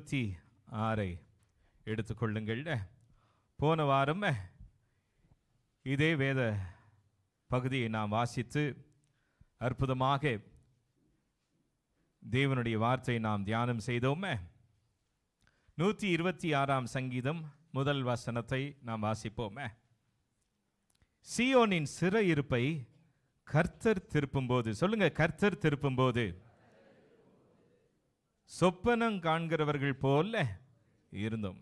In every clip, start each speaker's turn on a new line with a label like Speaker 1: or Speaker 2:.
Speaker 1: இருபத்தி ஆறை எடுத்துக்கொள்ளுங்கள் போன வாரம் இதே வேத பகுதியை நாம் வாசித்து அற்புதமாக தேவனுடைய வார்த்தையை நாம் தியானம் செய்தோமே நூற்றி இருபத்தி ஆறாம் சங்கீதம் முதல் வசனத்தை நாம் வாசிப்போமே சியோனின் சிறையிருப்பை கர்த்தர் திருப்பும்போது சொல்லுங்க கர்த்தர் திருப்பும்போது சொப்பனம் காண்கிறவர்கள் போல இருந்தோம்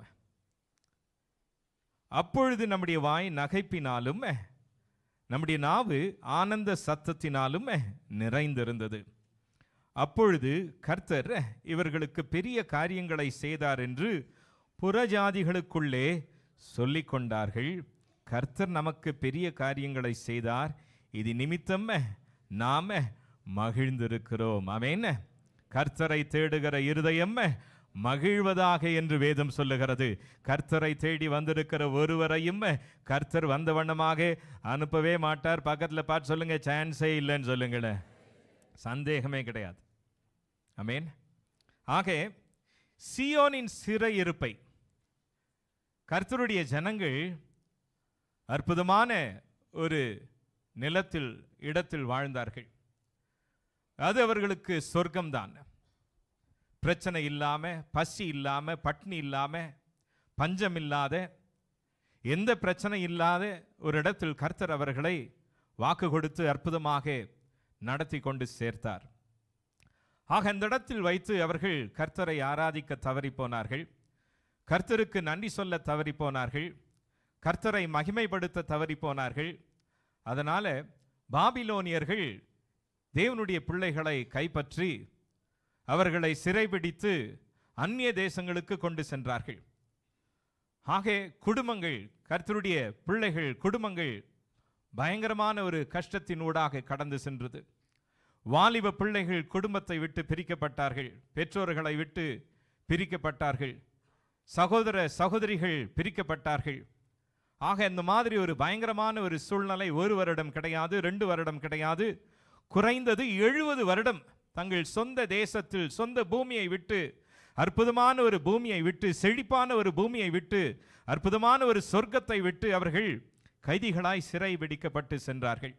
Speaker 1: அப்பொழுது நம்முடைய வாய் நகைப்பினாலும் நம்முடைய நாவு ஆனந்த சத்தத்தினாலும் நிறைந்திருந்தது அப்பொழுது கர்த்தர் இவர்களுக்கு பெரிய காரியங்களை செய்தார் என்று புறஜாதிகளுக்குள்ளே சொல்லிக் கொண்டார்கள் கர்த்தர் நமக்கு பெரிய காரியங்களை செய்தார் இது நிமித்தம் நாம மகிழ்ந்திருக்கிறோம் ஆமென் கர்த்தரை தேடுகிற இருதயம் மகிழ்வதாக என்று வேதம் சொல்லுகிறது கர்த்தரை தேடி வந்திருக்கிற ஒருவரையும் கர்த்தர் வந்த வண்ணமாக அனுப்பவே மாட்டார் பக்கத்தில் பார்த்து சொல்லுங்க சான்ஸே இல்லைன்னு சொல்லுங்களேன் சந்தேகமே கிடையாது அமேன் ஆக சியோனின் சிறையிருப்பை கர்த்தருடைய ஜனங்கள் அற்புதமான ஒரு நிலத்தில் இடத்தில் வாழ்ந்தார்கள் அது அவர்களுக்கு சொர்க்கம்தான் பிரச்சனை இல்லாம பசி இல்லாம பட்னி இல்லாம பஞ்சம் இல்லாத எந்த பிரச்சனை இல்லாத ஒரு இடத்தில் கர்த்தர் அவர்களை வாக்கு கொடுத்து அற்புதமாக நடத்தி கொண்டு சேர்த்தார் ஆக அந்த இடத்தில் வைத்து அவர்கள் கர்த்தரை ஆராதிக்க தவறி போனார்கள் கர்த்தருக்கு நன்றி சொல்ல தவறி போனார்கள் கர்த்தரை மகிமைப்படுத்த தவறி போனார்கள் அதனால பாபிலோனியர்கள் தேவனுடைய பிள்ளைகளை கைப்பற்றி அவர்களை சிறைபிடித்து அந்நிய தேசங்களுக்கு கொண்டு சென்றார்கள் ஆக குடும்பங்கள் கர்த்தருடைய பிள்ளைகள் குடும்பங்கள் பயங்கரமான ஒரு கஷ்டத்தினூடாக கடந்து சென்றது வாலிப பிள்ளைகள் குடும்பத்தை விட்டு பிரிக்கப்பட்டார்கள் பெற்றோர்களை விட்டு பிரிக்கப்பட்டார்கள் சகோதர சகோதரிகள் பிரிக்கப்பட்டார்கள் ஆக இந்த மாதிரி ஒரு பயங்கரமான ஒரு சூழ்நிலை ஒரு வருடம் கிடையாது ரெண்டு வருடம் கிடையாது குறைந்தது எழுபது வருடம் தங்கள் சொந்த தேசத்தில் சொந்த பூமியை விட்டு அற்புதமான ஒரு பூமியை விட்டு செழிப்பான ஒரு பூமியை விட்டு அற்புதமான ஒரு சொர்க்கத்தை விட்டு அவர்கள் கைதிகளாய் சிறை பிடிக்கப்பட்டு சென்றார்கள்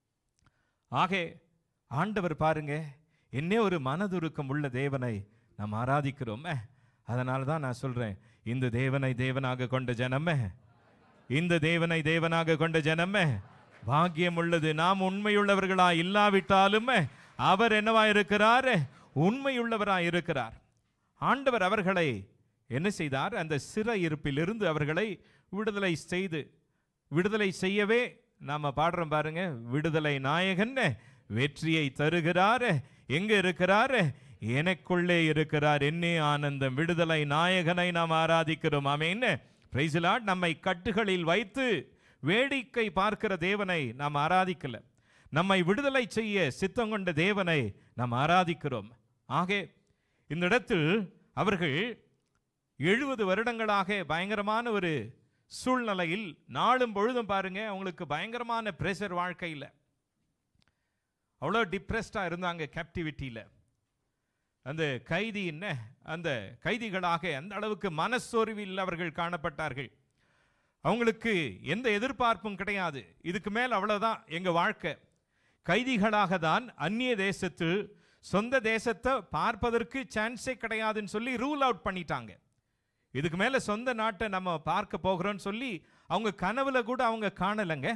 Speaker 1: ஆக ஆண்டவர் பாருங்க என்னே ஒரு மனதுருக்கம் உள்ள தேவனை நாம் ஆராதிக்கிறோமே அதனால தான் நான் சொல்றேன் இந்த தேவனை தேவனாக கொண்ட ஜனமே இந்த தேவனை தேவனாக கொண்ட ஜனமே பாக்கியம் உள்ளது நாம் உண்மையுள்ளவர்களா இல்லாவிட்டாலும் அவர் என்னவா இருக்கிறார் உண்மையுள்ளவரா இருக்கிறார் ஆண்டவர் அவர்களை என்ன செய்தார் அந்த சிறை இருப்பிலிருந்து அவர்களை விடுதலை செய்து விடுதலை செய்யவே நாம பாடுறோம் பாருங்க விடுதலை நாயகன் வெற்றியை தருகிறார் எங்க இருக்கிறார் எனக்குள்ளே இருக்கிறார் என்னே ஆனந்தம் விடுதலை நாயகனை நாம் ஆராதிக்கிறோம் ஆமேன்னு பிரைசிலாட் நம்மை கட்டுகளில் வைத்து வேடிக்கை பார்க்கிற தேவனை நாம் ஆராதிக்கல நம்மை விடுதலை செய்ய சித்தம் கொண்ட தேவனை நாம் ஆராதிக்கிறோம் ஆக இந்த இடத்தில் அவர்கள் எழுபது வருடங்களாக பயங்கரமான ஒரு சூழ்நிலையில் நாளும் பொழுதும் பாருங்க அவங்களுக்கு பயங்கரமான பிரஷர் வாழ்க்கையில் அவ்வளோ டிப்ரெஸ்டாக இருந்தாங்க கேப்டிவிட்டியில் அந்த கைதி என்ன அந்த கைதிகளாக அந்த அளவுக்கு மனச்சோர்வில் அவர்கள் காணப்பட்டார்கள் அவங்களுக்கு எந்த எதிர்பார்ப்பும் கிடையாது இதுக்கு மேல் அவ்வளோதான் எங்கள் வாழ்க்கை கைதிகளாக தான் அந்நிய தேசத்தில் சொந்த தேசத்தை பார்ப்பதற்கு சான்ஸே கிடையாதுன்னு சொல்லி ரூல் அவுட் பண்ணிட்டாங்க இதுக்கு மேலே சொந்த நாட்டை நம்ம பார்க்க போகிறோம்னு சொல்லி அவங்க கனவுல கூட அவங்க காணலைங்க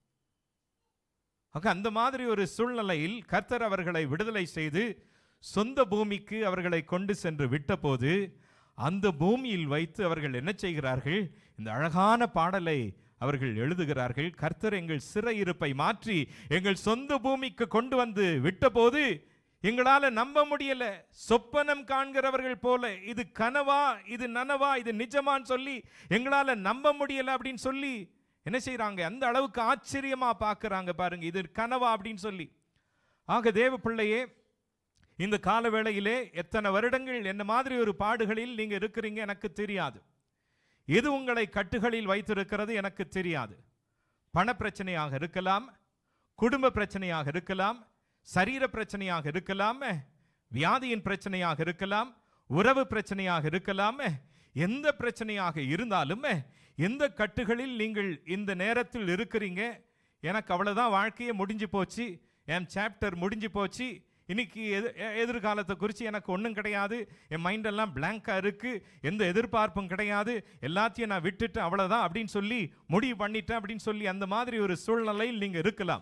Speaker 1: ஆக அந்த மாதிரி ஒரு சூழ்நிலையில் கர்த்தர் அவர்களை விடுதலை செய்து சொந்த பூமிக்கு அவர்களை கொண்டு சென்று விட்டபோது அந்த பூமியில் வைத்து அவர்கள் என்ன செய்கிறார்கள் இந்த அழகான பாடலை அவர்கள் எழுதுகிறார்கள் கர்த்தர் எங்கள் சிறையிருப்பை மாற்றி எங்கள் சொந்த பூமிக்கு கொண்டு வந்து விட்டபோது எங்களால நம்ப முடியல சொப்பனம் காண்கிறவர்கள் போல இது கனவா இது நனவா இது நிஜமான்னு சொல்லி எங்களால நம்ப முடியல அப்படின்னு சொல்லி என்ன செய்றாங்க அந்த அளவுக்கு ஆச்சரியமா பார்க்கறாங்க பாருங்க இது கனவா அப்படின்னு சொல்லி ஆக தேவ பிள்ளையே இந்த கால வேளையிலே எத்தனை வருடங்கள் என்ன மாதிரி ஒரு பாடுகளில் நீங்க இருக்கிறீங்க எனக்கு தெரியாது எது உங்களை கட்டுகளில் வைத்திருக்கிறது எனக்கு தெரியாது பண பிரச்சனையாக இருக்கலாம் குடும்ப பிரச்சனையாக இருக்கலாம் சரீர பிரச்சனையாக இருக்கலாம் வியாதியின் பிரச்சனையாக இருக்கலாம் உறவு பிரச்சனையாக இருக்கலாமே எந்த பிரச்சனையாக இருந்தாலுமே எந்த கட்டுகளில் நீங்கள் இந்த நேரத்தில் இருக்கிறீங்க எனக்கு அவ்வளவுதான் வாழ்க்கையே முடிஞ்சு போச்சு என் சாப்டர் முடிஞ்சு போச்சு இன்னைக்கு எது எ- எதிர்காலத்தை குறித்து எனக்கு ஒன்றும் கிடையாது என் மைண்டெல்லாம் பிளாங்காக இருக்கு எந்த எதிர்பார்ப்பும் கிடையாது எல்லாத்தையும் நான் விட்டுட்டு அவ்வளோதான் அப்படின்னு சொல்லி முடிவு பண்ணிட்டேன் அப்படின்னு சொல்லி அந்த மாதிரி ஒரு சூழ்நிலையில் நீங்கள் இருக்கலாம்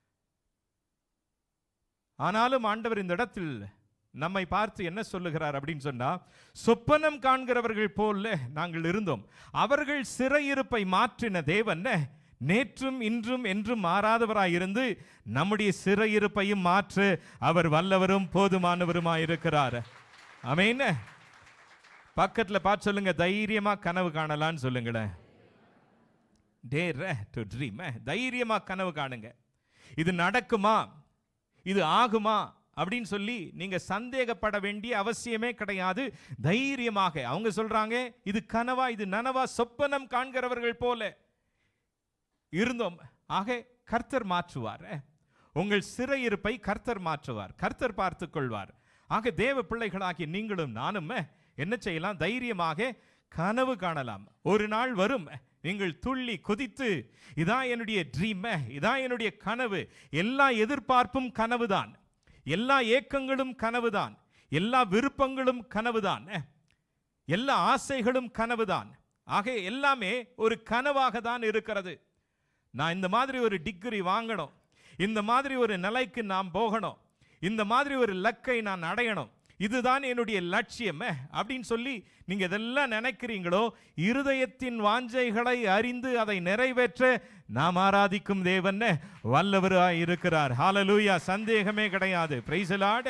Speaker 1: ஆனாலும் ஆண்டவர் இந்த இடத்தில் நம்மை பார்த்து என்ன சொல்லுகிறார் அப்படின்னு சொன்னா சொப்பனம் காண்கிறவர்கள் போல நாங்கள் இருந்தோம் அவர்கள் சிறையிருப்பை மாற்றின தேவன் நேற்றும் இன்றும் என்றும் மாறாதவராயிருந்து நம்முடைய சிறையிருப்பையும் மாற்ற அவர் வல்லவரும் போதுமானவருமாயிருக்கிறார் ஆமென் பக்கத்துல பார்த்து சொல்லுங்க தைரியமா கனவு காணலாம்னு சொல்லுங்களேன் டேர் டு ட்ரீம் தைரியமா கனவு காணுங்க இது நடக்குமா இது ஆகுமா அப்படின்னு சொல்லி நீங்க சந்தேகப்பட வேண்டிய அவசியமே கிடையாது தைரியமாக அவங்க சொல்றாங்க இது கனவா இது நனவா சொப்பனம் காண்கிறவர்கள் போல இருந்தோம் ஆக கர்த்தர் மாற்றுவார் உங்கள் சிறையிருப்பை கர்த்தர் மாற்றுவார் கர்த்தர் பார்த்துக் கொள்வார் ஆக தேவ பிள்ளைகளாகிய நீங்களும் நானும் என்ன செய்யலாம் தைரியமாக கனவு காணலாம் ஒரு நாள் வரும் நீங்கள் துள்ளி குதித்து இதான் என்னுடைய ட்ரீம் இதான் என்னுடைய கனவு எல்லா எதிர்பார்ப்பும் கனவுதான் எல்லா ஏக்கங்களும் கனவுதான் எல்லா விருப்பங்களும் கனவுதான் எல்லா ஆசைகளும் கனவுதான் ஆக எல்லாமே ஒரு கனவாக தான் இருக்கிறது நான் இந்த மாதிரி ஒரு டிகிரி வாங்கணும் இந்த மாதிரி ஒரு நிலைக்கு நான் போகணும் இந்த மாதிரி ஒரு லக்கை நான் அடையணும் இதுதான் என்னுடைய லட்சியம் அப்படின்னு சொல்லி நீங்க இதெல்லாம் நினைக்கிறீங்களோ இருதயத்தின் வாஞ்சைகளை அறிந்து அதை நிறைவேற்ற நாம் ஆராதிக்கும் தேவன் வல்லவராய் இருக்கிறார் ஹalleluya சந்தேகமே கிடையாது பிரைசலாட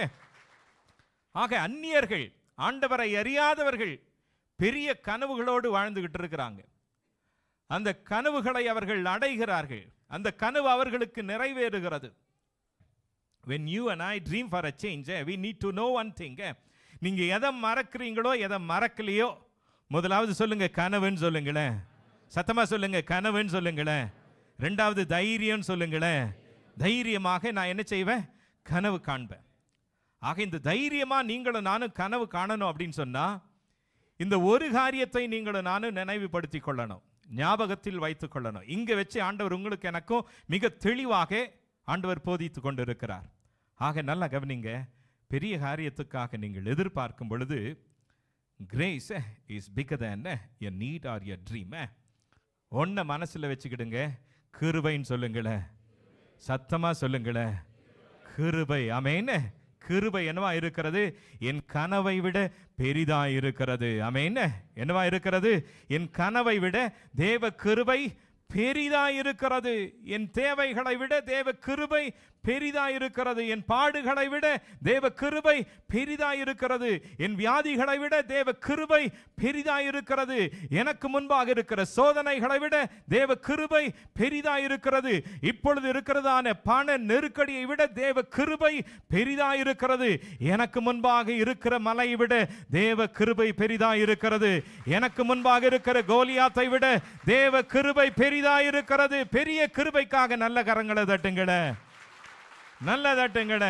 Speaker 1: ஆக அந்நியர்கள் ஆண்டவரை அறியாதவர்கள் பெரிய கனவுகளோடு வாழ்ந்துகிட்டு இருக்கிறாங்க அந்த கனவுகளை அவர்கள் அடைகிறார்கள் அந்த கனவு அவர்களுக்கு நிறைவேறுகிறது when you and I dream for a change eh, we need to know one thing eh. நீங்க எதை மறக்கிறீங்களோ எதை மறக்கலையோ முதலாவது சொல்லுங்க கனவுன்னு சொல்லுங்களேன் சத்தமா சொல்லுங்க கனவுன்னு சொல்லுங்களேன் ரெண்டாவது தைரியம்னு சொல்லுங்களேன் தைரியமாக நான் என்ன செய்வேன் கனவு காண்பேன் ஆக இந்த தைரியமா நீங்களும் நானும் கனவு காணணும் அப்படின்னு சொன்னா இந்த ஒரு காரியத்தை நீங்களும் நானும் நினைவுபடுத்திக் கொள்ளணும் ஞாபகத்தில் வைத்துக் கொள்ளணும் இங்க வச்சு ஆண்டவர் உங்களுக்கு எனக்கும் மிக தெளிவாக ஆண்டவர் போதித்து கொண்டிருக்கிறார் ஆக நல்லா கவனிங்க பெரிய காரியத்துக்காக நீங்கள் எதிர்பார்க்கும் பொழுது grace is bigger than a need or a dream ஒன்றை மனசுல வச்சுக்கிடுங்க கிருபைன்னு சொல்லுங்களேன் சத்தமா சொல்லுங்களேன் கிருபை அமேன் கிருபை என்னவா இருக்கிறது என் கனவை விட பெரிதா இருக்கிறது அமேன் என்னவா இருக்கிறது என் கனவை விட தேவ கிருபை பெரிதா இருக்கிறது என் தேவைகளை விட தேவ கிருபை பெரிதா இருக்கிறது என் பாடுகளை விட தேவ கிருபை பெரிதா இருக்கிறது என் வியாதிகளை விட தேவ கிருபை பெரிதா இருக்கிறது எனக்கு முன்பாக இருக்கிற சோதனைகளை விட தேவ கிருபை பெரிதா இருக்கிறது இப்பொழுது இருக்கிறதான பண நெருக்கடியை விட தேவ கிருபை பெரிதா இருக்கிறது எனக்கு முன்பாக இருக்கிற மலையை விட தேவ கிருபை பெரிதா இருக்கிறது எனக்கு முன்பாக இருக்கிற கோலியாத்தை விட தேவ கிருபை பெரிதா இருக்கிறது பெரிய கிருபைக்காக நல்ல கரங்களை தட்டுங்களே நல்ல தட்டுங்களே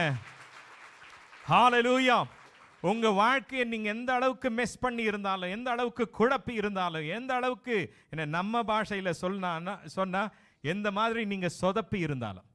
Speaker 1: ஹalleluya உங்க வாழ்க்கையை நீங்க எந்த அளவுக்கு மிஸ் பண்ணி இருந்தாலும் எந்த அளவுக்கு குழப்பி இருந்தாலும் எந்த அளவுக்கு என்ன நம்ம பாஷையில சொன்னா சொன்னா எந்த மாதிரி நீங்க சொதப்பி இருந்தாலும்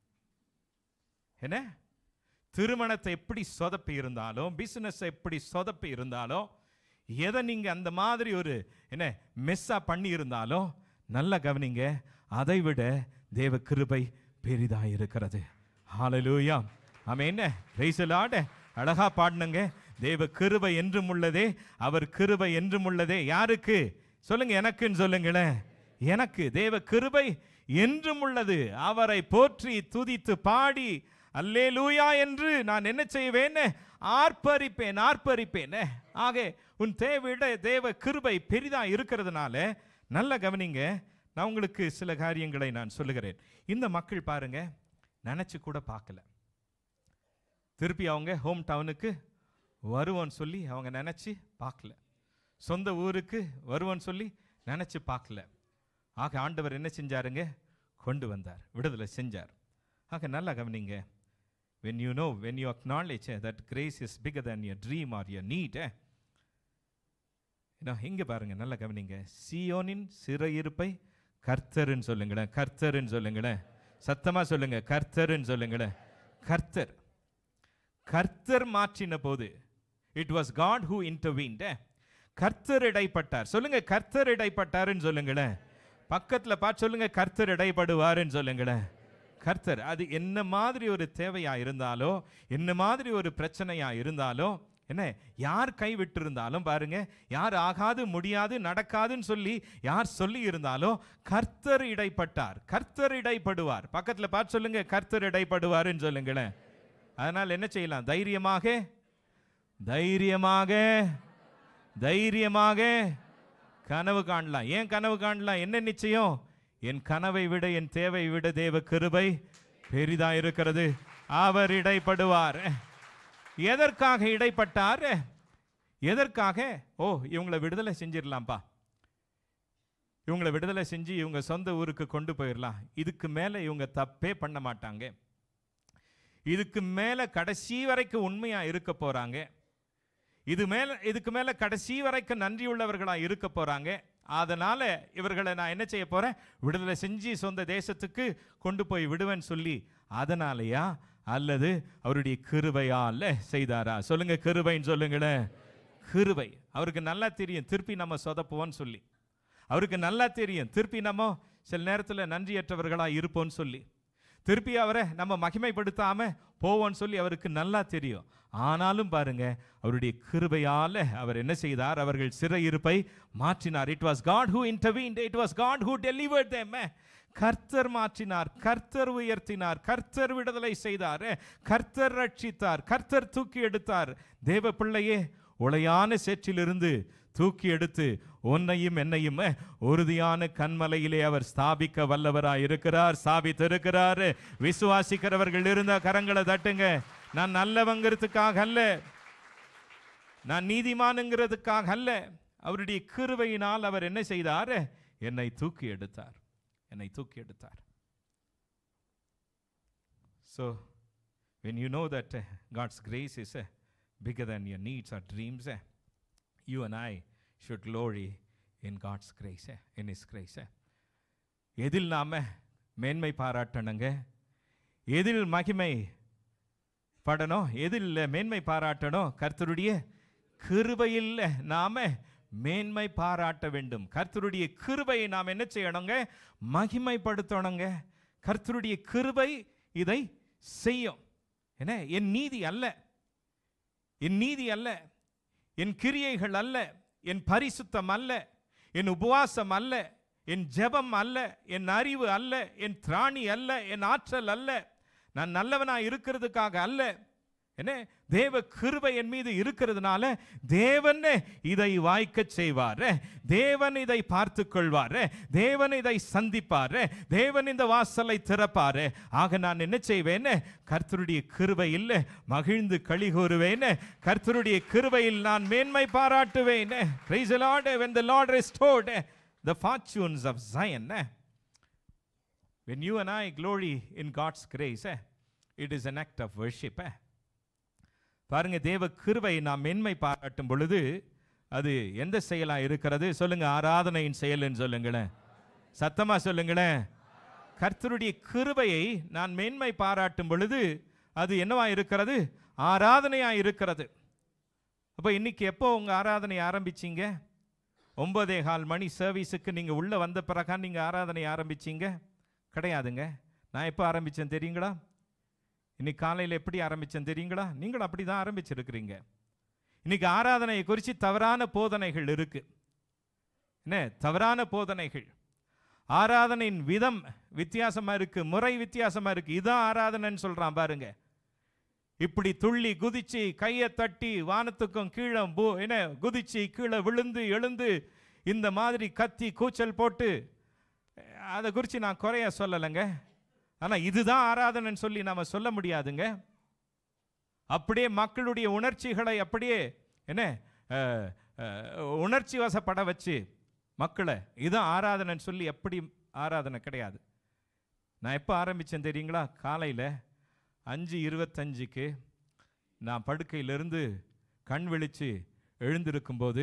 Speaker 1: என்ன திருமணத்தை எப்படி சொதப்பி இருந்தாலும் பிசினஸ் எப்படி சொதப்பி இருந்தாலும் எதை நீங்க அந்த மாதிரி ஒரு என்ன மிஸ்ஸா பண்ணி இருந்தாலும் நல்லா கவனிங்க அதை விட தேவ கிருபை பெரிதா இருக்கிறது ஹalleluya ஆமென் என்ன ரைசலாட அழகா பாடினங்க தேவ கிருபை என்றும் உள்ளதே அவர் கிருபை என்றும் உள்ளதே யாருக்கு சொல்லுங்க எனக்குன்னு சொல்லுங்களேன் எனக்கு தேவ கிருபை என்றும் உள்ளது அவரை போற்றி துதித்து பாடி அல்லேலூயா என்று நான் என்ன செய்வேன் ஆர்ப்பரிப்பேன் ஆர்ப்பரிப்பேன் ஆக உன் தேவையிட தேவ கிருபை பெரிதா இருக்கிறதுனால நல்ல கவனிங்க நான் உங்களுக்கு சில காரியங்களை நான் சொல்லுகிறேன் இந்த மக்கள் பாருங்க நினைச்சு கூட பார்க்கல திருப்பி அவங்க ஹோம் டவுனுக்கு வருவோன்னு சொல்லி அவங்க நினைச்சு பார்க்கல சொந்த ஊருக்கு வருவோன்னு சொல்லி நினைச்சு பார்க்கல ஆக ஆண்டவர் என்ன செஞ்சாருங்க கொண்டு வந்தார் விடுதலை செஞ்சார் ஆக நல்லா கவனிங்க when you know when you acknowledge eh, that grace is bigger than your dream or your need eh, இன்னும் இங்கே பாருங்க நல்லா கவனிங்க சியோனின் சிறையிருப்பை கர்த்தருன்னு சொல்லுங்களேன் கர்த்தருன்னு சொல்லுங்களேன் சத்தமா சொல்லுங்க கர்த்தருன்னு சொல்லுங்களேன் கர்த்தர் கர்த்தர் மாற்றின போது it was God who intervened கர்த்தர் இடைப்பட்டார் சொல்லுங்க கர்த்தர் இடைப்பட்டாருன்னு சொல்லுங்களேன் பக்கத்துல பார்த்து சொல்லுங்க கர்த்தர் இடைப்படுவாருன்னு சொல்லுங்களேன் கர்த்தர் அது என்ன மாதிரி ஒரு தேவையா இருந்தாலோ என்ன மாதிரி ஒரு பிரச்சனையா இருந்தாலோ என்ன யார் கைவிட்டு இருந்தாலும் பாருங்க யார் ஆகாது முடியாது நடக்காதுன்னு சொல்லி யார் சொல்லி இருந்தாலும் கர்த்தர் இடைப்பட்டார் கர்த்தர் இடைப்படுவார் பக்கத்துல பார்த்து சொல்லுங்க கர்த்தர் இடைப்படுவாருன்னு சொல்லுங்களேன் அதனால் என்ன செய்யலாம் தைரியமாக தைரியமாக தைரியமாக கனவு காணலாம் ஏன் கனவு காணலாம் என்ன நிச்சயம் என் கனவை விட என் தேவை விட தேவ கிருபை பெரிதா இருக்கிறது அவர் இடைப்படுவார் எதற்காக இடைப்பட்டார் எதற்காக ஓ இவங்களை விடுதலை செஞ்சிடலாம்ப்பா இவங்களை விடுதலை செஞ்சு இவங்க சொந்த ஊருக்கு கொண்டு போயிடலாம் இதுக்கு மேலே இவங்க தப்பே பண்ண மாட்டாங்க இதுக்கு மேலே கடைசி வரைக்கும் உண்மையா இருக்க போறாங்க இது மேல இதுக்கு மேல கடைசி வரைக்கும் நன்றியுள்ளவர்களா இருக்க போறாங்க அதனால இவர்களை நான் என்ன செய்ய போறேன் விடுதலை செஞ்சு சொந்த தேசத்துக்கு கொண்டு போய் விடுவேன்னு சொல்லி அதனாலயா அல்லது அவருடைய கிருபையால செய்தாரா சொல்லுங்க கிருபைன்னு சொல்லுங்களேன் கிருபை அவருக்கு நல்லா தெரியும் திருப்பி நம்ம சொதப்புவோன்னு சொல்லி அவருக்கு நல்லா தெரியும் திருப்பி நம்ம சில நேரத்தில் நன்றியற்றவர்களா இருப்போம்னு சொல்லி திருப்பி அவரை நம்ம மகிமைப்படுத்தாம போவோம்னு சொல்லி அவருக்கு நல்லா தெரியும் ஆனாலும் பாருங்க அவருடைய கிருபையால அவர் என்ன செய்தார் அவர்கள் சிறையிருப்பை மாற்றினார் it was God who intervened it was God who delivered them கர்த்தர் மாற்றினார் கர்த்தர் உயர்த்தினார் கர்த்தர் விடுதலை செய்தார் கர்த்தர் ரட்சித்தார் கர்த்தர் தூக்கி எடுத்தார் தேவ பிள்ளையே உளையான சேற்றிலிருந்து தூக்கி எடுத்து உன்னையும் என்னையும் அஹ், உறுதியான கண்மலையிலே அவர் ஸ்தாபிக்க வல்லவராய் இருக்கிறார் ஸ்தாபித்திருக்கிறார் விசுவாசிக்கிறவர்கள் இருந்த கரங்களை தட்டுங்க நான் நல்லவங்கிறதுக்காக அல்ல நான் நீதிமானுங்கிறதுக்காக அல்ல அவருடைய கிருபையினால் அவர் என்ன செய்தார் என்னை தூக்கி எடுத்தார் என்னை தூக்கி எடுத்தார் So, when you know that uh, God's grace is uh, bigger than your needs or dreams, uh, you and I should glory in God's grace, uh, in His grace. uh. எதில் நாம மேன்மை பாராட்டணுங்க எதில் மகிமை படணும் எதில் மேன்மை பாராட்டணும் கர்த்தருடைய கிருபையில் நாம மேன்மை பாராட்ட வேண்டும் கர்த்தருடைய கிருபையை நாம் என்ன செய்யணுங்க மகிமைப்படுத்தணுங்க கர்த்தருடைய கிருபை இதை செய்யும் என்ன என் நீதி அல்ல என் நீதி அல்ல என் கிரியைகள் அல்ல என் பரிசுத்தம் அல்ல என் உபவாசம் அல்ல என் ஜெபம் அல்ல என் அறிவு அல்ல என் திராணி அல்ல என் ஆற்றல் அல்ல நான் நல்லவனா இருக்கிறதுக்காக அல்ல என்ன தேவ கிருபை என் மீது இருக்கிறதுனால தேவன் இதை வாய்க்கச் செய்வார் தேவன் இதை பார்த்து கொள்வார் தேவன் இதை சந்திப்பார் தேவன் இந்த வாசலை திறப்பார் ஆக நான் என்ன செய்வேன் கர்த்தருடைய கிருபையில் மகிழ்ந்து களி கூறுவேன் கர்த்தருடைய கிருபையில் நான் மேன்மை பாராட்டுவேன் Praise the Lord when the Lord restored the fortunes of Zion when you and I glory in God's grace it is an act of worship பாருங்க தேவ கிருபை நாம் மென்மை பாராட்டும் பொழுது அது எந்த செயலா இருக்கிறது சொல்லுங்க ஆராதனையின் செயல்னு சொல்லுங்களேன் சத்தமா சொல்லுங்களேன் கர்த்தருடைய கிருபையை நான் மேன்மை பாராட்டும் பொழுது அது என்னவா இருக்கிறது ஆராதனையா இருக்கிறது அப்போ இன்னைக்கு எப்போ உங்க ஆராதனை ஆரம்பிச்சீங்க ஒன்பதே கால் மணி சர்வீஸுக்கு நீங்க உள்ள வந்த பிறகா நீங்க ஆராதனை ஆரம்பிச்சீங்க கிடையாதுங்க நான் எப்போ ஆரம்பிச்சேன் தெரியுங்களா இன்னைக்கு காலையில் எப்படி ஆரம்பிச்சேன் தெரியுங்களா நீங்களும் அப்படி தான் ஆரம்பிச்சிருக்கிறீங்க இன்னைக்கு ஆராதனையை குறித்து தவறான போதனைகள் இருக்கு என்ன தவறான போதனைகள் ஆராதனையின் விதம் வித்தியாசமா இருக்கு முறை வித்தியாசமா இருக்கு இதான் ஆராதனைன்னு சொல்றான் பாருங்க இப்படி துள்ளி குதிச்சு கையை தட்டி வானத்துக்கும் கீழே பூ என்ன குதிச்சு கீழே விழுந்து எழுந்து இந்த மாதிரி கத்தி கூச்சல் போட்டு அதை குறித்து நான் குறைய சொல்லலைங்க ஆனா இதுதான் ஆராதனைன்னு சொல்லி நாம சொல்ல முடியாதுங்க அப்படியே மக்களுடைய உணர்ச்சிகளை அப்படியே என்ன அஹ், அஹ், உணர்ச்சி வசப்பட வச்சு மக்களை இதுதான் ஆராதனைன்னு சொல்லி எப்படி ஆராதனை கிடையாது நான் எப்போ ஆரம்பித்தேன் தெரியுங்களா காலையில் அஞ்சு இருபத்தஞ்சுக்கு நான் படுக்கையிலிருந்து கண் விழிச்சு எழுந்திருக்கும்போது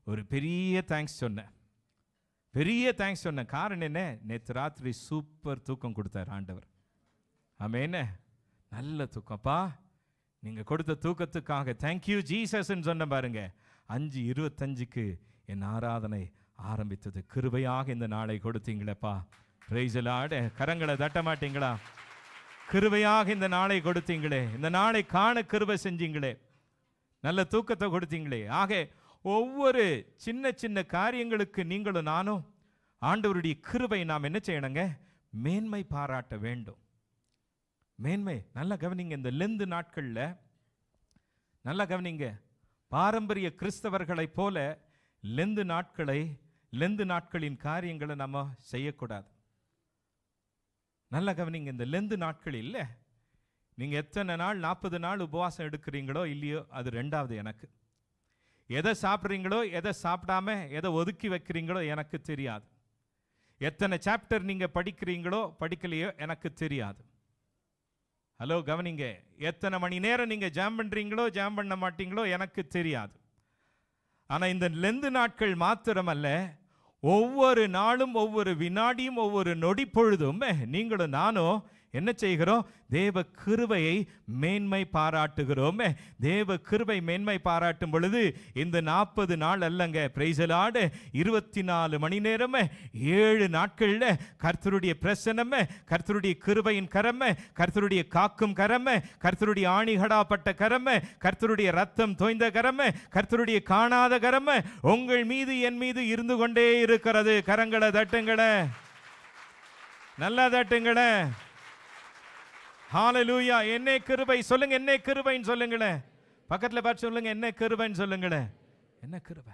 Speaker 1: ஒரு பெரிய தேங்க்ஸ் சொன்னேன் பெரிய தேங்க்ஸ் சொன்னேன் காரணம் என்ன நேற்று ராத்திரி சூப்பர் தூக்கம் கொடுத்தார் ஆண்டவர் ஆமென் நல்ல தூக்கம்ப்பா நீங்கள் கொடுத்த தூக்கத்துக்காக தேங்க்யூ ஜீசஸ்ன்னு சொன்ன பாருங்க அஞ்சு இருபத்தஞ்சுக்கு என் ஆராதனை ஆரம்பித்தது கிருபையாக இந்த நாளை கொடுத்தீங்களேப்பா பிரைசலாட கரங்களை தட்ட மாட்டீங்களா கிருபையாக இந்த நாளை கொடுத்தீங்களே இந்த நாளை காண கிருபை செஞ்சீங்களே நல்ல தூக்கத்தை கொடுத்தீங்களே ஆக ஒவ்வொரு சின்ன சின்ன காரியங்களுக்கு நீங்களும் நானும் ஆண்டவருடைய கிருபை நாம் என்ன செய்யணுங்க மேன்மை பாராட்ட வேண்டும் மேன்மை நல்லா கவனிங்க இந்த லெந்து நாட்களில் நல்லா கவனிங்க பாரம்பரிய கிறிஸ்தவர்களைப் போல லெந்து நாட்களை லெந்து நாட்களின் காரியங்களை நம்ம செய்யக்கூடாது நல்லா கவனிங்க இந்த லெந்து நாட்கள் இல்லை நீங்க எத்தனை நாள் நாற்பது நாள் உபவாசம் எடுக்கிறீங்களோ இல்லையோ அது ரெண்டாவது எனக்கு எதை சாப்பிட்றீங்களோ எதை சாப்பிடாம எதை ஒதுக்கி வைக்கிறீங்களோ எனக்கு தெரியாது எத்தனை சாப்டர் நீங்க படிக்கிறீங்களோ படிக்கலையோ எனக்கு தெரியாது ஹலோ கவனிங்க எத்தனை மணி நேரம் நீங்க ஜாம் பண்றீங்களோ ஜாம் பண்ண மாட்டீங்களோ எனக்கு தெரியாது ஆனா இந்த லெந்து நாட்கள் மாத்திரமல்ல ஒவ்வொரு நாளும் ஒவ்வொரு வினாடியும் ஒவ்வொரு நொடி பொழுதும் நீங்களும் நானும் என்ன செய்கிறோம் தேவ கிருபையை மேன்மை பாராட்டுகிறோம் தேவ கிருபை மேன்மை பாராட்டும் பொழுது இந்த நாற்பது நாள் அல்லங்க பிரைசலாடு இருபத்தி நாலு மணி நேரம் ஏழு நாட்கள்ல கர்த்தருடைய பிரசனம் கர்த்தருடைய கிருபையின் கரம் கர்த்தருடைய காக்கும் கரம் கர்த்தருடைய ஆணிகடாப்பட்ட கரம் கர்த்தருடைய ரத்தம் தோய்ந்த கரம் கர்த்தருடைய காணாத கரம் உங்கள் மீது என் மீது இருந்து கொண்டே இருக்கிறது கரங்களை தட்டுங்களே நல்லா தட்டுங்களே ஹalleluya என்னே கிருபை சொல்லுங்க என்ன கிருபைன்னு சொல்லுங்களேன் பக்கத்துல பார்த்து சொல்லுங்க என்ன கிருபைன்னு சொல்லுங்களேன் என்ன கிருபை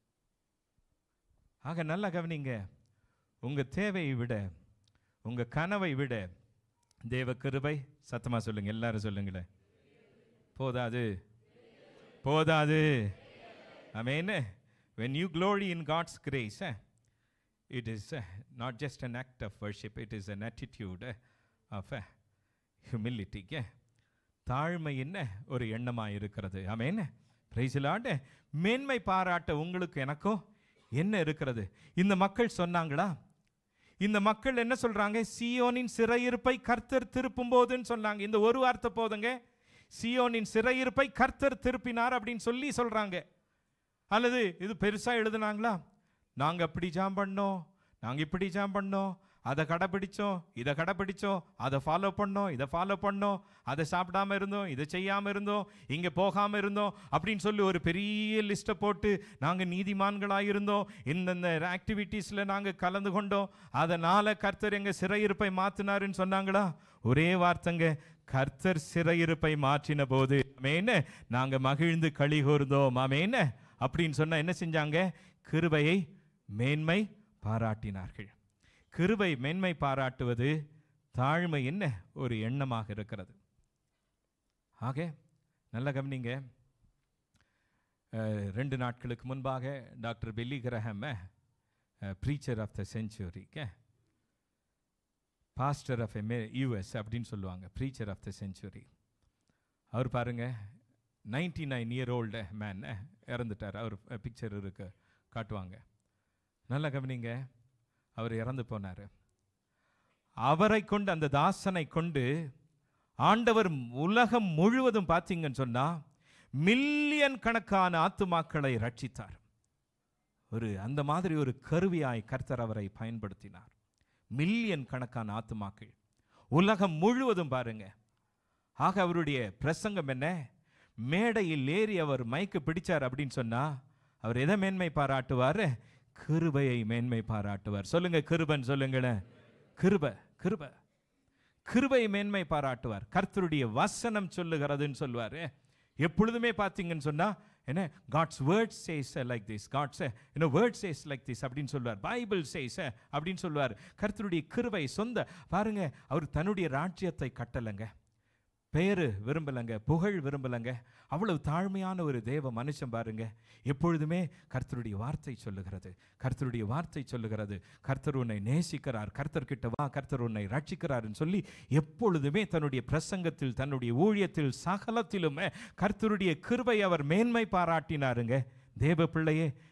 Speaker 1: ஆக நல்லா கவனிங்க உங்க தேவையை விட உங்க கனவை விட தேவ கிருபை சத்தமா சொல்லுங்க எல்லாரும் சொல்லுங்களேன் போதாது போதாது ஆமென் when you glory in god's grace eh, it is uh, not just an act of worship it is an attitude uh, of uh, humility yeah. தாழ்மை என்ன ஒரு எண்ணமாக இருக்கிறது ஆமென் பிரைசிலாண்டு மேன்மை பாராட்ட உங்களுக்கு எனக்கும் என்ன இருக்கிறது இந்த மக்கள் சொன்னாங்களா இந்த மக்கள் என்ன சொல்றாங்க சியோனின் சிறையிருப்பை கர்த்தர் திருப்பும் போதுன்னு சொன்னாங்க இந்த ஒரு வார்த்தை போதுங்க சியோனின் சிறையிருப்பை கர்த்தர் திருப்பினார் அப்படின்னு சொல்லி சொல்றாங்க அல்லது இது பெருசா எழுதுனாங்களா நாங்க அப்படி ஜாம் பண்ணோம் நாங்க இப்படி ஜாம் பண்ணோம் அதை கடைப்பிடிச்சோம் இதை கடைப்பிடிச்சோம் அதை ஃபாலோ பண்ணோம் இதை ஃபாலோ பண்ணோம் அதை சாப்பிடாம இருந்தோம் இதை செய்யாம இருந்தோம் இங்க போகாம இருந்தோம் அப்படின்னு சொல்லி ஒரு பெரிய லிஸ்ட்டை போட்டு நாங்க நீதிமான்களாக இருந்தோம் இந்தந்த ஆக்டிவிட்டீஸ்ல நாங்க கலந்து கொண்டோம் அதனால கர்த்தர் எங்க சிறையிருப்பை மாத்தினாருன்னு சொன்னாங்களா ஒரே வார்த்தைங்க கர்த்தர் சிறையிருப்பை மாற்றின போது ஆமென் நாங்க மகிழ்ந்து களி கூர்ந்தோம் ஆமென் அப்படின்னு சொன்னா என்ன செஞ்சாங்க கிருபையை மேன்மை பாராட்டினார்கள் கிருபை மேன்மை பாராட்டுவது தாழ்மை என்ன ஒரு எண்ணமாக இருக்கிறது ஆக நல்ல கவனிங்க அஹ், ரெண்டு நாட்களுக்கு முன்பாக doctor Billy Graham preacher of the century pastor of M US அப்படின்னு சொல்லுவாங்க ப்ரீச்சர் ஆஃப் த செஞ்சுரி அவர் பாருங்க ninety nine year old man இறந்துட்டார் அவர் பிக்சர் இருக்கு காட்டுவாங்க நல்லா கவனிங்க அவர் இறந்து போனார் அவரை கொண்டு அந்த தாசனை கொண்டு ஆண்டவர் உலகம் முழுவதும் பார்த்தீங்கன்னு சொன்னா மில்லியன் கணக்கான ஆத்துமாக்களை ரட்சித்தார் ஒரு அந்த மாதிரி ஒரு கருவியாய் கர்த்தர் அவரை பயன்படுத்தினார் மில்லியன் கணக்கான ஆத்துமாக்கள் உலகம் முழுவதும் பாருங்க ஆக அவருடைய பிரசங்கம் என்ன மேடையில் ஏறி அவர் மைக்கு பிடிச்சார் அப்படின்னு சொன்னா அவர் எதை மேன்மை பாராட்டுவார் கிருபையை மேன்மை பாராட்டுவார் சொல்லுங்க கிருபன் சொல்லுங்களேன் கிருப கிருப கிருபை மேன்மை பாராட்டுவார் கர்த்தருடைய வசனம் சொல்லுகிறதுன்னு சொல்லுவார் எப்பொழுதுமே பார்த்தீங்கன்னு சொன்னா என்ன God's word says like this God's என்ன வேர்ட் சேஸ் லைக் திஸ் அப்படின்னு சொல்லுவார் பைபிள் சேஸ் அப்படின்னு சொல்லுவார் கர்த்தருடைய கிருபை சொந்த பாருங்க அவர் தன்னுடைய ராஜ்யத்தை கட்டலைங்க பெயரு விரும்பலைங்க புகழ் விரும்பலைங்க அவ்வளவு தாழ்மையான ஒரு தேவ மனுஷன் பாருங்க எப்பொழுதுமே கர்த்தருடைய வார்த்தை சொல்லுகிறது கர்த்தருடைய வார்த்தை சொல்லுகிறது கர்த்தர் உன்னை நேசிக்கிறார் கர்த்தர்கிட்ட வா கர்த்தர் உன்னை ரட்சிக்கிறார்னு சொல்லி எப்பொழுதுமே தன்னுடைய பிரசங்கத்தில் தன்னுடைய ஊழியத்தில் சகலத்திலுமே கர்த்தருடைய கிருபை அவர் மேன்மை பாராட்டினாருங்க தேவ பிள்ளையே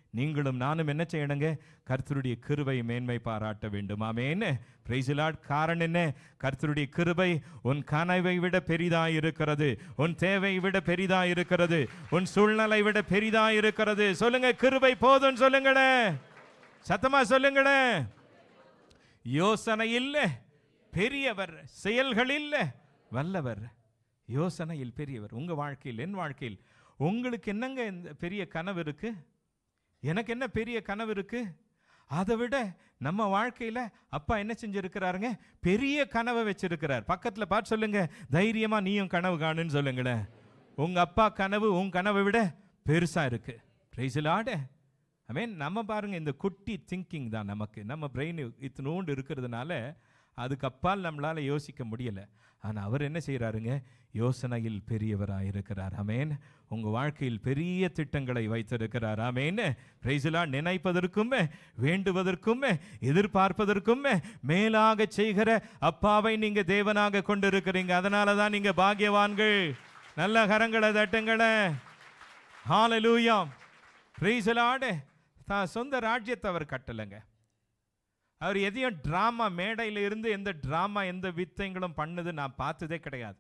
Speaker 1: நீங்களும் நானும் என்ன செய்யணுங்க கர்த்தருடைய கிருபை மேன்மை பாராட்ட வேண்டும் ஆமேன் பிரைசிலாட் காரணம் என்ன கர்த்தருடைய கிருபை உன் கனவை விட பெரிதாய் இருக்கிறது உன் தேவை விட பெரிதாய் இருக்கிறது உன் சூழ்நிலை விட பெரிதாய் இருக்கிறது சொல்லுங்க கிருபை போதும் சொல்லுங்களே சத்தமா சொல்லுங்களே யோசனை இல்லை பெரியவர் செயல்கள் இல்லை வல்லவர் யோசனையில் பெரியவர் உங்க வாழ்க்கையில் என் வாழ்க்கையில் உங்களுக்கு என்னங்க இந்த பெரிய கனவு இருக்கு எனக்கு என்ன பெரிய கனவு இருக்கு அதை விட நம்ம வாழ்க்கையில அப்பா என்ன செஞ்சிருக்கிறாருங்க பெரிய கனவை வச்சிருக்கிறார் பக்கத்துல பார்த்து சொல்லுங்க தைரியமா நீயும் கனவு காணுன்னு சொல்லுங்களேன் உங்க அப்பா கனவு உன் கனவை விட பெருசா இருக்கு பிரைசிலாட ஐ மீன் நம்ம பாருங்க இந்த குட்டி திங்கிங் தான் நமக்கு நம்ம பிரெயின் இத்தினோண்டு இருக்கிறதுனால அதுக்கு அப்பால் நம்மளால யோசிக்க முடியல ஆனா அவர் என்ன செய்றாருங்க யோசனையில் பெரியவராக இருக்கிறார் அமேன் உங்க வாழ்க்கையில் பெரிய திட்டங்களை வைத்திருக்கிறார் ஆமேன் பிரைசிலா நினைப்பதற்கும் வேண்டுவதற்கும் எதிர்பார்ப்பதற்கும் மேலாக செய்கிற அப்பாவை நீங்க தேவனாக கொண்டிருக்கிறீங்க அதனால தான் நீங்க பாக்கியவான்கள் நல்ல கரங்களை தட்டுங்களே ஹalleluya பிரைசிலாடு தான் சொந்த ராஜ்யத்தை அவர் கட்டலைங்க அவர் எதையும் ட்ராமா மேடையில இருந்து எந்த ட்ராமா எந்த வித்தைங்களும் பண்ணது நான் பார்த்ததே கிடையாது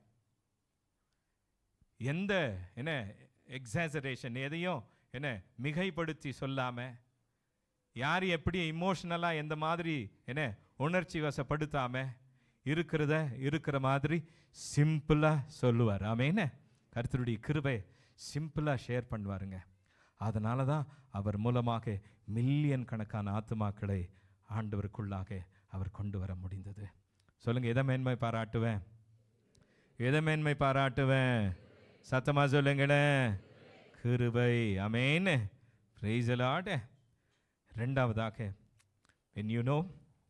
Speaker 1: எந்த என்ன எக்ஸாசரேஷன் எதையும் என்ன மிகைப்படுத்தி சொல்லாம யார் எப்படி இமோஷனலா எந்த மாதிரி என்ன உணர்ச்சி வசப்படுத்தாம இருக்கிறத இருக்கிற மாதிரி சிம்பிளா சொல்லுவார் ஆமேன கர்த்தருடைய கிருபை சிம்பிளா ஷேர் பண்ணுவாருங்க அதனால தான் அவர் மூலமாக மில்லியன் கணக்கான ஆத்துமாக்களை ஆண்டவருக்குள்ளாக அவர் கொண்டு வர முடிந்தது சொல்லுங்க எதை மேன்மை பாராட்டுவேன் எதை மேன்மை பாராட்டுவேன் சத்தமா சொல்லுங்களேன் கிருபை அமேன் பிரைசலாட ரெண்டாவதாக when you know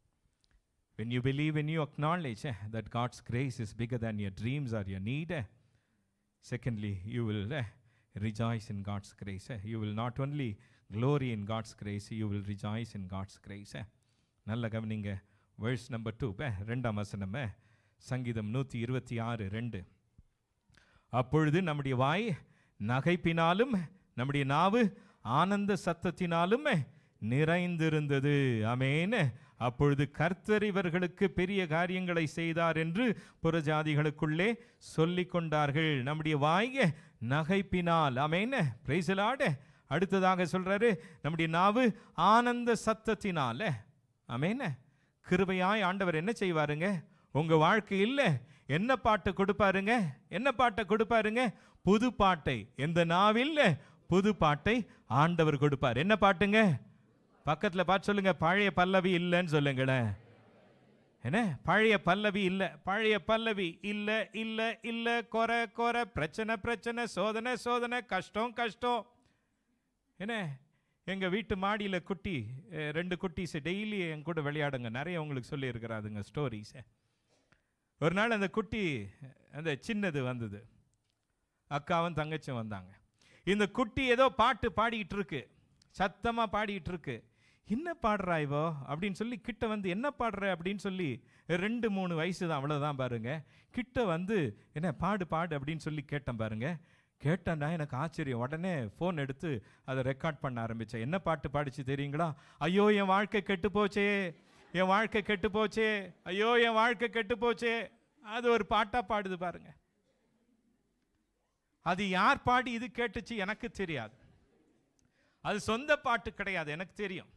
Speaker 1: when you believe when you acknowledge eh, that god's grace is bigger than your dreams or your need eh, secondly you will eh, rejoice in god's grace eh. you will not only glory in god's grace you will rejoice in god's grace eh. நல்ல கவனிங்க verse number two ரெண்டாம் வசனம் eh. சங்கீதம் நூற்றி இருபத்தி ஆறு ரெண்டு அப்பொழுது நம்முடைய வாய் நகைப்பினாலும் நம்முடைய நாவு ஆனந்த சத்தத்தினாலும் நிறைந்திருந்தது அமேன் அப்பொழுது கர்த்தர் இவர்களுக்கு பெரிய காரியங்களை செய்தார் என்று புறஜாதிகளுக்குள்ளே சொல்லிக் கொண்டார்கள் நம்முடைய வாய் நகைப்பினால் அமேன் பிரைசலாட அடுத்ததாக சொல்றாரு நம்முடைய நாவு ஆனந்த சத்தத்தினால அமேன் கிருபையாய் ஆண்டவர் என்ன செய்வாருங்க உங்க வாழ்க்கையில் என்ன பாட்டு கொடுப்பாருங்க என்ன பாட்டை கொடுப்பாருங்க புது பாட்டை எந்த நாவில் புது பாட்டை ஆண்டவர் கொடுப்பார் என்ன பாட்டுங்க பக்கத்துல பார்த்து சொல்லுங்க பழைய பல்லவி இல்லைன்னு சொல்லுங்களேன் என்ன பழைய பல்லவி இல்ல பழைய பல்லவி இல்ல இல்ல இல்ல குறை குறை பிரச்சனை பிரச்சனை சோதனை சோதனை கஷ்டம் கஷ்டம் என்ன எங்க வீட்டு மாடியில குட்டி அஹ், ரெண்டு குட்டீஸ் டெய்லி என் கூட விளையாடுங்க நிறைய உங்களுக்கு சொல்லி இருக்கிறாதுங்க ஸ்டோரிஸ் ஒரு நாள் அந்த குட்டி அந்த சின்னது வந்தது அக்காவும் தங்கச்சியும் வந்தாங்க இந்த குட்டி ஏதோ பாட்டு பாடிக்கிட்டு இருக்கு சத்தமா பாடிக்கிட்டு இருக்கு என்ன பாடுறா இவோ அப்படின்னு சொல்லி கிட்ட வந்து என்ன பாடுற அப்படின்னு சொல்லி ரெண்டு மூணு வயசு தான் அவ்வளோதான் பாருங்க கிட்ட வந்து என்ன பாடு பாடு அப்படின்னு சொல்லி கேட்டேன் பாருங்க கேட்டேன்டா எனக்கு ஆச்சரியம் உடனே ஃபோன் எடுத்து அதை ரெக்கார்ட் பண்ண ஆரம்பித்தேன் என்ன பாட்டு பாடிச்சு தெரியுங்களா ஐயோ என் வாழ்க்கை கெட்டு போச்சே என் வாழ்க்கை கெட்டு போச்சே ஐயோ என் வாழ்க்கை கெட்டு போச்சே அது ஒரு பாட்டா பாடுது பாருங்க அது யார் பாடி இது கேட்டுச்சு எனக்கு தெரியாது அது சொந்த பாட்டு கிடையாது எனக்கு தெரியும்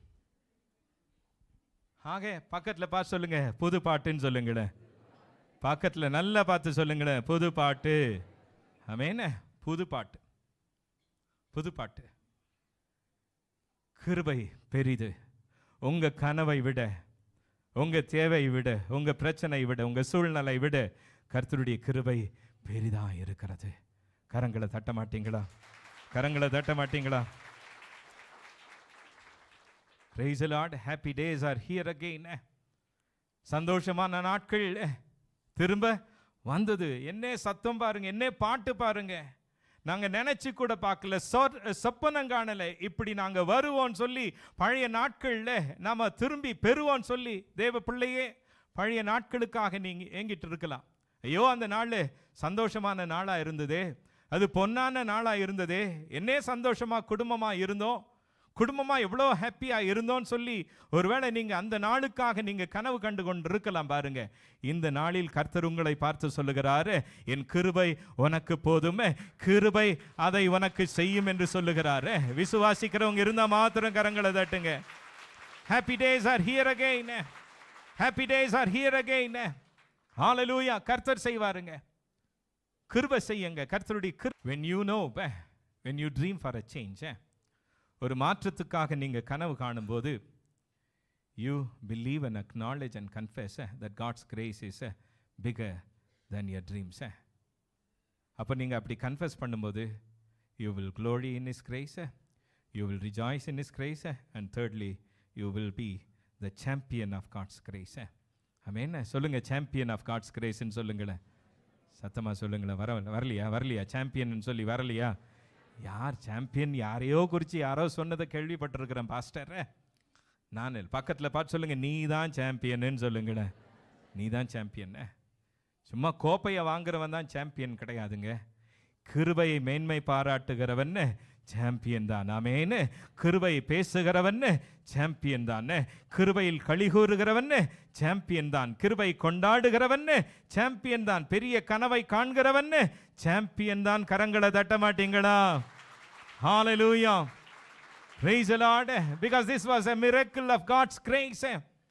Speaker 1: ஆக பக்கத்துல பார்த்து சொல்லுங்க புது பாட்டுன்னு சொல்லுங்களேன் பக்கத்துல நல்லா பார்த்து சொல்லுங்களேன் புது பாட்டு ஆமென் புது பாட்டு புது பாட்டு கிருபை பெரிது உங்க கனவை விட உங்க தேவை விட உங்க பிரச்சனை விட உங்க சூழ்நிலை விட கர்த்தருடைய கிருபை பெரிதா இருக்கிறது கரங்களை தட்ட மாட்டீங்களா கரங்களை தட்ட மாட்டீங்களா Praise the Lord. Happy days are here again. சந்தோஷமான நாட்கள் திரும்ப வந்தது என்ன சத்தம் பாருங்க என்ன பாட்டு பாருங்க நாங்க நினைச்சு கூட பார்க்கல சொர்- சொப்பனம் காணல இப்படி நாங்க வருவோம் சொல்லி பழைய நாட்கள்ல நாம திரும்பி பெறுவோம் சொல்லி தேவ பிள்ளையே பழைய நாட்களுக்காக நீங்க ஏங்கிட்டு இருக்கலாம் ஐயோ அந்த நாள் சந்தோஷமான நாளா இருந்ததே அது பொன்னான நாளா இருந்ததே என்னே சந்தோஷமா குடும்பமா இருந்தோம் குடும்பமா எவ்வளோ ஹாப்பியா இருந்தோம்னு சொல்லி ஒருவேளை நீங்க அந்த நாளுக்காக நீங்க கனவு கண்டு கொண்டு இருக்கலாம் பாருங்க இந்த நாளில் கர்த்தர் உங்களை பார்த்து சொல்லுகிறாரு என் கிருபை உனக்கு போதுமே கிருபை அதை உனக்கு செய்யும் என்று சொல்லுகிறாரு விசுவாசிக்கிறவங்க இருந்தா மாத்திரம் கரங்களை தட்டுங்க happy days are here again happy days are here again ஹalleluya கர்த்தர் செய்வாருங்க கிருபை செய்யுங்க கர்த்தருடைய கிரு when you know when you dream for a change eh, ஒரு மாற்றத்துக்காக நீங்க கனவு காணும்போது you believe and acknowledge and confess that God's grace is bigger then your dreams அப்போ நீங்கள் அப்படி கன்ஃபெஸ் பண்ணும்போது you will glory in his grace you will rejoice in his grace and thirdly you will be the champion of God's grace ஆமேன் சொல்லுங்க champion of God's கிரேஸ்ன்னு சொல்லுங்களேன் சத்தமாக சொல்லுங்களேன் வர வரலையா வரலையா சாம்பியன் சொல்லி வரலையா யார் சாம்பியன் யாரையோ குறித்து யாரோ சொன்னதை கேள்விப்பட்டிருக்கிறேன் பாஸ்டர் நான் பக்கத்தில் பார்த்து சொல்லுங்க நீ தான் சாம்பியன்னு சொல்லுங்களேன் நீ தான் சாம்பியன் சும்மா கோப்பையை வாங்குறவன் தான் சாம்பியன் கிடையாதுங்க கிருபையை மேன்மை பாராட்டுகிறவன் சாம்பியன் தான் ஆமேன்னு கிருபை பேசுகிறவன் சாம்பியன் தான் கிருபையில் களி கூறுகிறவன் சாம்பியன் தான் கிருபை கொண்டாடுகிறவன் சாம்பியன் தான் பெரிய கனவை காண்கிறவன் சாம்பியன் தான் கரங்களை தட்ட மாட்டீங்களா ஹalleluya praise the lord because this was a miracle of god's grace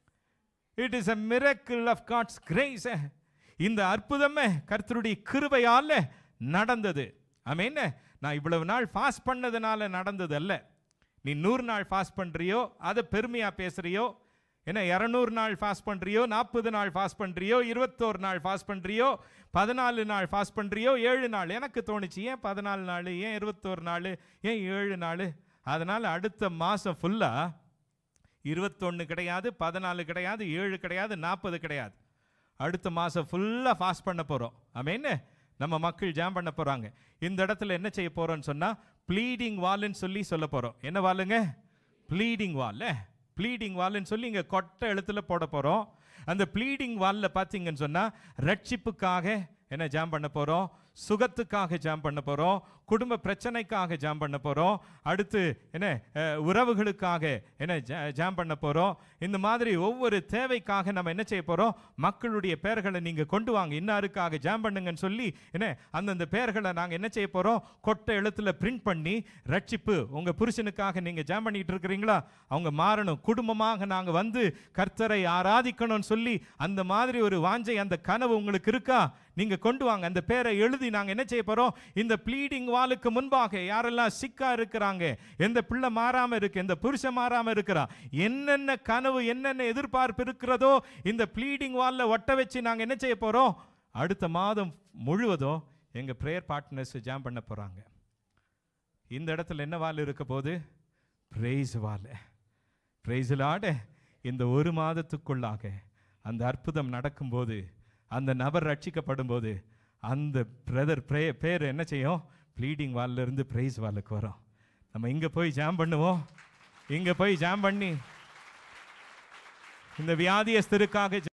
Speaker 1: it is a miracle of god's grace இந்த அற்புதமே கர்த்தருடைய கிருபையால நடந்தது ஆமென் நான் இவ்வளவு நாள் ஃபாஸ்ட் பண்ணதுனால நடந்தது அல்ல நீ நூறு நாள் ஃபாஸ்ட் பண்றியோ அதை பெருமையா பேசுறியோ என்ன இரநூறு நாள் ஃபாஸ்ட் பண்றியோ நாற்பது நாள் ஃபாஸ்ட் பண்றியோ இருபத்தோரு நாள் ஃபாஸ்ட் பண்றியோ பதினாலு நாள் ஃபாஸ்ட் பண்றியோ ஏழு நாள் எனக்கு தோணுச்சு ஏன் பதினாலு நாள் ஏன் இருபத்தோரு நாள் ஏன் ஏழு நாள் அதனால அடுத்த மாதம் ஃபுல்லாக இருபத்தொன்று கிடையாது பதினாலு கிடையாது ஏழு கிடையாது நாற்பது கிடையாது அடுத்த மாதம் ஃபுல்லாக ஃபாஸ்ட் பண்ண போகிறோம் ஆமேன்னு நம்ம மக்கள் ஜாம் பண்ண போகிறாங்க இந்த இடத்துல என்ன செய்ய போகிறோம்னு சொன்னால் ப்ளீடிங் வால்னு சொல்லி சொல்ல போகிறோம் என்ன வாலுங்க ப்ளீடிங் வால் ப்ளீடிங் வால்னு சொல்லி இங்கே கொட்டை எழுத்துல போட போகிறோம் அந்த ப்ளீடிங் வாலில் பார்த்தீங்கன்னு சொன்னால் ரட்சிப்புக்காக என்ன ஜாம் பண்ண போகிறோம் சுகத்துக்காக ஜாம் பண்ண போகிறோம் குடும்ப பிரச்சனைக்காக ஜாம் பண்ண போகிறோம் அடுத்து என்ன அஹ், உறவுகளுக்காக என்ன ஜா- ஜாம் பண்ண போகிறோம் இந்த மாதிரி ஒவ்வொரு தேவைக்காக நம்ம என்ன செய்ய போகிறோம் மக்களுடைய பெயர்களை நீங்கள் கொண்டு வாங்க இன்னாருக்காக ஜாம் பண்ணுங்கன்னு சொல்லி என்ன அந்தந்த பெயர்களை நாங்கள் என்ன செய்ய போகிறோம் கொட்டை எழுத்துல பிரிண்ட் பண்ணி ரட்சிப்பு உங்கள் புருஷனுக்காக நீங்கள் ஜாம் பண்ணிட்டு இருக்கிறீங்களா அவங்க மாறணும் குடும்பமாக நாங்கள் வந்து கர்த்தரை ஆராதிக்கணும்னு சொல்லி அந்த மாதிரி ஒரு வாஞ்சை அந்த கனவு உங்களுக்கு இருக்கா நீங்க கொண்டு வாங்க அந்த பேரை எழுதி நாங்க என்ன செய்ய போறோம் இந்த ப்ளீடிங் வாலுக்கு முன்பாக யாரெல்லாம் சிக்கா இருக்கிறாங்க எந்த பிள்ளை மாறாம இருக்கு எந்த புருஷன் மாறாம இருக்கிறா என்னென்ன கனவு என்னென்ன எதிர்பார்ப்பு இருக்கிறதோ இந்த ப்ளீடிங் வால்ல ஒட்ட வச்சு நாங்க என்ன செய்ய போறோம் அடுத்த மாதம் முழுவதும் எங்க ப்ரேயர் பார்ட்னர்ஸ் ஜாம் பண்ண போறாங்க இந்த இடத்துல என்ன வால் இருக்க போது பிரைஸ் வால் பிரைஸ்லாட இந்த ஒரு மாதத்துக்குள்ளாக அந்த அற்புதம் நடக்கும்போது அந்த நபர் ரட்சிக்கப்படும் போது அந்த பிரதர் ப்ரே பேர் என்ன செய்யும் ப்ளீடிங் வால்ல இருந்து பிரைஸ் வாலுக்கு வரும் நம்ம இங்க போய் ஜாம் பண்ணுவோம் இங்க போய் ஜாம் பண்ணி இந்த வியாதியஸ்தருக்காக